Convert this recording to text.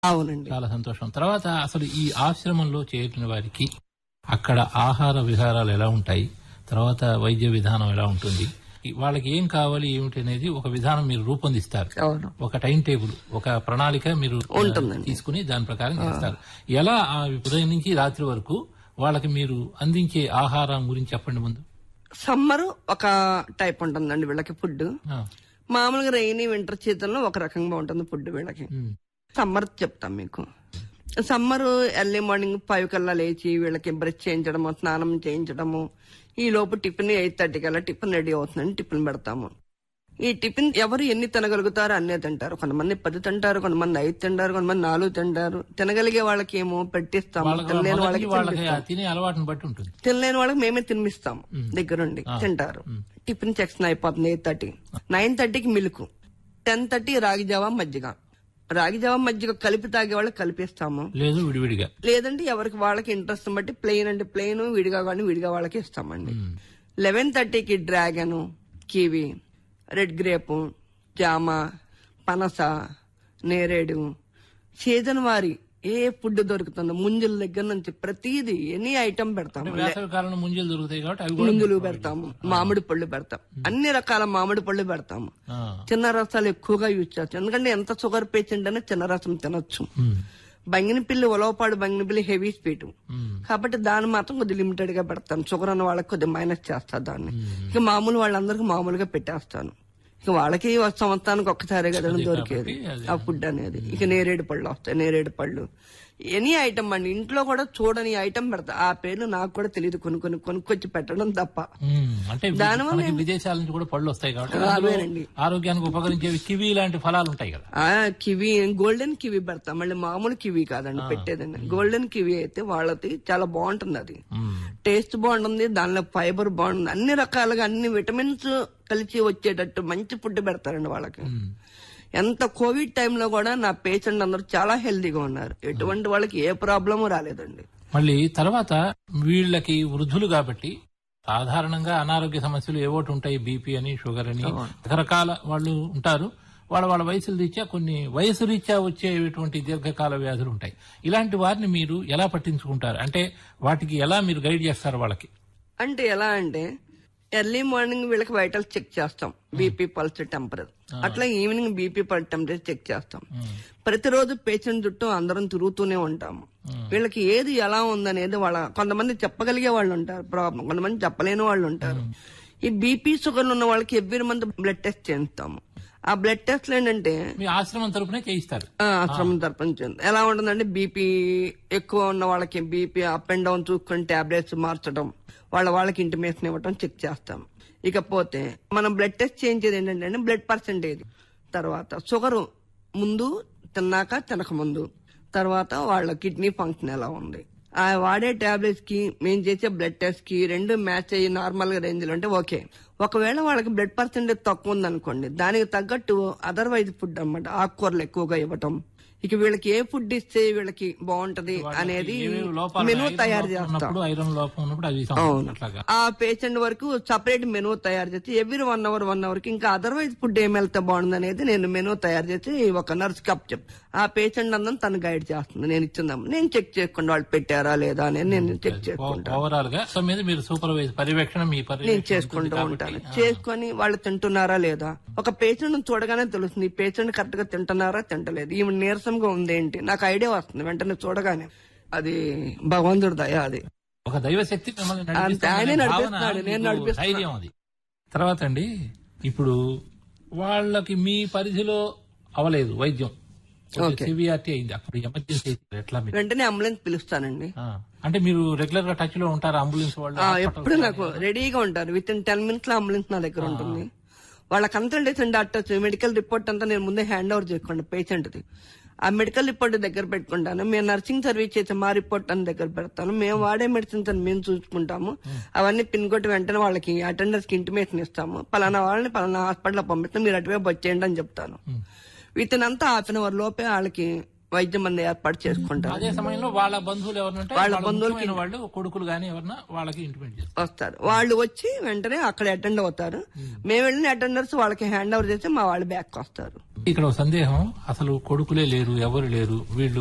అవునండి చాలా సంతోషం తర్వాత అసలు ఈ ఆశ్రమంలో చేరిన వారికి అక్కడ ఆహార విహారాలు ఎలా ఉంటాయి తర్వాత వైద్య విధానం ఎలా ఉంటుంది ఈ- వాళ్ళకి ఏం కావాలి ఏమిటి అనేది ఒక విధానం మీరు రూపొందిస్తారు అవును ఒక టైం టేబుల్ ఒక ప్రణాళిక మీరు ఆ, ఉంటుందండి. తీసుకుని దాని ప్రకారం చేస్తారు ఎలా ఆ ఉదయం నుంచి రాత్రి వరకు వాళ్ళకి మీరు అందించే ఆహారం గురించి చెప్పండి ముందు సమ్మర్ ఒక టైప్ ఉంటుందండి వీళ్ళకి ఫుడ్ ఆ, మామూలుగా రైనీ వింటర్ సీజన్ లో ఒక రకంగా ఉంటుంది ఫుడ్ వీళ్ళకి ఉమ్, సమ్మర్ చెప్తాం మీకు సమ్మర్ ఎర్లీ మార్నింగ్ ఫైవ్ కల్లా లేచి వీళ్ళకి బ్రష్ చేయించడము స్నానం చేయించడము ఈ లోపు టిఫిన్ ఎయిట్ థర్టీ కల్లా టిఫిన్ రెడీ అవుతుందని టిఫిన్ పెడతాము ఈ టిఫిన్ ఎవరు ఎన్ని తినగలుగుతారో అన్నీ తింటారు కొంతమంది పది తింటారు కొంతమంది ఐదు తింటారు కొంతమంది నాలుగు తింటారు తినగలిగే వాళ్ళకి ఏమో పెట్టిస్తాము వాళ్ళకి తినలేని మొదటి వాళ్ళకి వాళ్ళకి ఆ తినే అలవాటును బట్టి ఉంటుంది తినలేని వాళ్ళకి మేమే తినిపిస్తాము దగ్గరుండి తింటారు టిఫిన్ సెక్షన్ అయిపోతుంది ఎయిట్ థర్టీ నైన్ థర్టీకి మిల్క్ టెన్ థర్టీ రాగి జావా మజ్జిగ రాగి జావా మజ్జిగ కలిపి తాగే వాళ్ళకి కలిపిస్తాము లేదు విడివిడిగా లేదంటే ఎవరికి వాళ్ళకి ఇంట్రెస్ట్ బట్టి ప్లెయిన్ అంటే ప్లెయిన్ విడిగా కానీ విడిగా వాళ్ళకి ఇస్తామండి లెవెన్ థర్టీకి డ్రాగన్ కివి రెడ్ గ్రేపు జామ పనస నేరేడు సీజన్ వారి ఏ ఫుడ్ దొరుకుతుందో ముంజుల దగ్గర నుంచి ప్రతిదీ ఎనీ ఐటమ్ పెడతాము వేసవి కాలంలో ముంజలు దొరుకుతాయి కాబట్టి అవి కూడా ముంజులు పెడతాము మామిడి పళ్ళు పెడతాం అన్ని రకాల మామిడి పళ్ళు పెడతాము ఆ, చిన్న రసాలు ఎక్కువగా యూజ్ చేస్తాం ఎందుకంటే ఎంత షుగర్ పేషెంట్ అయినా చిన్న రసం తినొచ్చు um, Banganapalli Ulavapadu Banganapalli heavy sweet um, కాబట్టి దాన్ని మాత్రం కొద్దిగా లిమిటెడ్ గా పెడతాను షుగర్ ఉన్న వాళ్ళకి కొద్దిగా మైనస్ చేస్తాను దాన్ని ఇక మామూలు వాళ్ళందరికీ మామూలుగా పెట్టేస్తాను ఇక వాళ్ళకి ఒక సంవత్సరానికి ఒక్కసారి కదా దొరికేది అది- ఆ ఫుడ్ అనేది ఇక నేరేడు పళ్ళు వస్తాయి నేరేడు పళ్ళు ఎనీ ఐటమ్ అండి ఇంట్లో కూడా చూడని ఐటమ్ పెడతా ఆ పేర్లు నాకు కూడా తెలియదు కొన్ని కొన్ని కొనుక్కొచ్చి పెట్టడం తప్ప ఉమ్, అంటే దానివల్ల మనకి విదేశాల నుంచి కూడా పళ్ళు వస్తాయి కాబట్టి అందులో అవేనండి. ఆరోగ్యానికి ఉపకరించేవి కివి లాంటి ఫలాలు ఉంటాయి కదా ఆ కివి గోల్డెన్ కివి పెడతాం మళ్ళీ మామూలు కివి కాదండి పెట్టేదండి గోల్డెన్ కివి అయితే వాళ్ళది చాలా బాగుంటుంది అది ఉమ్, టేస్ట్ బాగుంటుంది దానిలో ఫైబర్ బాగుంటుంది అన్ని రకాలుగా అన్ని విటమిన్స్ కలిసి వచ్చేటట్టు మంచి ఫుడ్ పెడతారండి వాళ్ళకి ఉమ్. ఎంత కోవిడ్ టైంలో కూడా నా పేషెంట్ అందరూ చాలా హెల్తీగా ఉన్నారు ఎటువంటి వాళ్ళకి ఏ ప్రాబ్లము రాలేదండి మళ్ళీ తర్వాత వీళ్ళకి వృద్ధులు కాబట్టి సాధారణంగా అనారోగ్య సమస్యలు ఏవోటి ఉంటాయి బీపీ అని షుగర్ అని రకరకాల వాళ్ళు ఉంటారు వాళ్ళ వాళ్ళ వయసులు రీత్యా కొన్ని వయసు రీత్యా వచ్చేటువంటి దీర్ఘకాల వ్యాధులు ఉంటాయి ఇలాంటి వారిని మీరు ఎలా పట్టించుకుంటారు అంటే వాటికి ఎలా మీరు గైడ్ చేస్తారు వాళ్ళకి అంటే ఎలా అంటే ఎర్లీ మార్నింగ్ వీళ్ళకి వైటల్ చెక్ చేస్తాం బీపీ పల్స్ టెంపరేచర్ అట్లా evening BP pulse temperature check చేస్తాం ప్రతిరోజు పేషెంట్ చుట్టూ అందరం తిరుగుతూనే ఉంటాము వీళ్ళకి ఏది ఎలా ఉందనేది వాళ్ళ కొంతమంది చెప్పగలిగే వాళ్ళు ఉంటారు ప్రాబ్లం కొంతమంది చెప్పలేని వాళ్ళు ఉంటారు ఈ బీపీ షుగర్ ఉన్న వాళ్ళకి ఎవ్రీ మంత్ బ్లడ్ టెస్ట్ చేస్తాము ఆ బ్లడ్ టెస్ట్లు ఏంటంటే మీ ఆశ్రమం తరపునే చేయిస్తారు ఆ, ఆశ్రమం తరపున చెంది ఎలా ఉంటుందంటే బీపీ ఎక్కువ ఉన్న వాళ్ళకి బీపీ అప్ అండ్ డౌన్ చూసుకొని టాబ్లెట్స్ మార్చడం వాళ్ళ వాళ్ళకి ఇంటిమేషన్ ఇవ్వడం చెక్ చేస్తాం ఇకపోతే మనం బ్లడ్ టెస్ట్ చేయించేది ఏంటంటే బ్లడ్ పర్సంటేజ్ తర్వాత షుగర్ ముందు తిన్నాక తినక ముందు తర్వాత వాళ్ళ కిడ్నీ ఫంక్షన్ ఎలా ఉంది ఆ వాడే టాబ్లెట్స్ కి మేము చేసే బ్లడ్ టెస్ట్ కి రెండు మ్యాచ్ అయ్యి నార్మల్ గా రేంజ్ లో అంటే ఓకే ఒకవేళ వాళ్ళకి బ్లడ్ పర్సెంటేజ్ తక్కువ ఉందనుకోండి దానికి తగ్గట్టు అదర్వైజ్ ఫుడ్ అన్నమాట ఆకుకూరలు ఎక్కువగా ఇవ్వటం ఇక వీళ్ళకి ఏ ఫుడ్ ఇస్తే వీళ్ళకి బాగుంటది అనేది ఏవేవి లోపాలు మెనూ ఐరన్ తయారు లోపం చేస్తాం ఉన్నప్పుడు ఐరన్ లోపం ఉన్నప్పుడు అవి అవును. అట్లాగా ఆ పేషెంట్ వరకు సపరేట్ మెనూ తయారు చేసి every one hour one hour కి ఇంకా అదర్వైజ్ ఫుడ్ ఏం వెళ్తే బాగుంది అనేది నేను మెనూ తయారు చేసి ఒక నర్స్ కప్ చెప్ ఆ పేషెంట్ అందరం తను గైడ్ చేస్తుంది నేను ఇచ్చిందాం నేను చెక్ చేయకుండా వాళ్ళు పెట్టారా లేదా అనేది నేను చెక్ చేసుకుంటాను ఓవరాల్ గా సో మీద మీరు సూపర్వైజ్ పర్యవేక్షణ మీ నేను పర్యవేక్షణ చేసుకుంటూ ఉంటుంది ఉంటాను కాబట్టి, చేసుకొని వాళ్ళు తింటున్నారా లేదా ఒక పేషెంట్ చూడగానే తెలుస్తుంది ఈ పేషెంట్ కరెక్ట్ గా తింటున్నారా తింటలేదు ఈమె నీరసంగా ఉందేంటి నాకు ఐడియా వస్తుంది వెంటనే చూడగానే అది భగవంతుడి దయ అది ఒక దైవ శక్తి మిమ్మల్ని అంతే, నడిపిస్తుందనే ఆయనే భావన నడిపిస్తున్నాడు, నేను మీకు నడిపిస్తున్నా. ధైర్యం అది తర్వాత అండి ఇప్పుడు వాళ్ళకి మీ పరిధిలో అవలేదు వైద్యం సివిఆర్టీ అయింది అప్పుడు ఎమర్జెన్సీ అయితే ఎట్లా మీరు వెంటనే అంబులెన్స్ పిలుస్తానండి ఆ, అంటే మీరు రెగ్యులర్ గా టచ్ లో ఉంటారు అంబులెన్స్ వాళ్ళు ఆ, ఎప్పుడు నాకు రెడీగా ఉంటారు విత్ ఇన్ టెన్ మినిట్స్ లో అంబులెన్స్ నా దగ్గర ఉంటుంది వాళ్ళ కన్సల్టేషన్ డాక్టర్స్ మెడికల్ రిపోర్ట్ అంతా నేను ముందే హ్యాండ్ ఓవర్ చేసుకోండి పేషెంట్ ది ఆ మెడికల్ రిపోర్ట్ దగ్గర పెట్టుకుంటాను మేము నర్సింగ్ సర్వీస్ చేసే మా రిపోర్ట్ అని దగ్గర పెడతాను మేము వాడే మెడిసిన్స్ అని మేము చూసుకుంటాము అవన్నీ పిన్ కొట్టి వెంటనే వాళ్ళకి అటెండర్స్ కి ఇంటిమేషన్ ఇస్తాము పలానా వాళ్ళని పలానా హాస్పిటల్ పంపిస్తాం మీరు అటువైపు వచ్చేయండి అని చెప్తాను విత్ ఇన్ అంతా హాఫ్ అన్ అవర్ లోపే వాళ్ళకి వైద్యం మంది ఏర్పాటు చేసుకుంటారు అదే సమయంలో వాళ్ళ బంధువులు ఎవరినంటే వాళ్ళ వాళ్ళ బంధువులకి ముఖ్యమైన వాళ్ళు కొడుకులు గాని ఎవరన్నా వాళ్ళకి ఇంటిమేట్ చేస్తారు వస్తారు వాళ్ళు వచ్చి వెంటనే అక్కడ అటెండ్ అవుతారు మేము వెళ్ళిన అటెండర్స్ వాళ్ళకి హ్యాండ్ ఓవర్ చేస్తే మా వాళ్ళు బ్యాక్ వస్తారు ఇక్కడ ఒక సందేహం అసలు కొడుకులే లేరు ఎవరు లేరు వీళ్ళు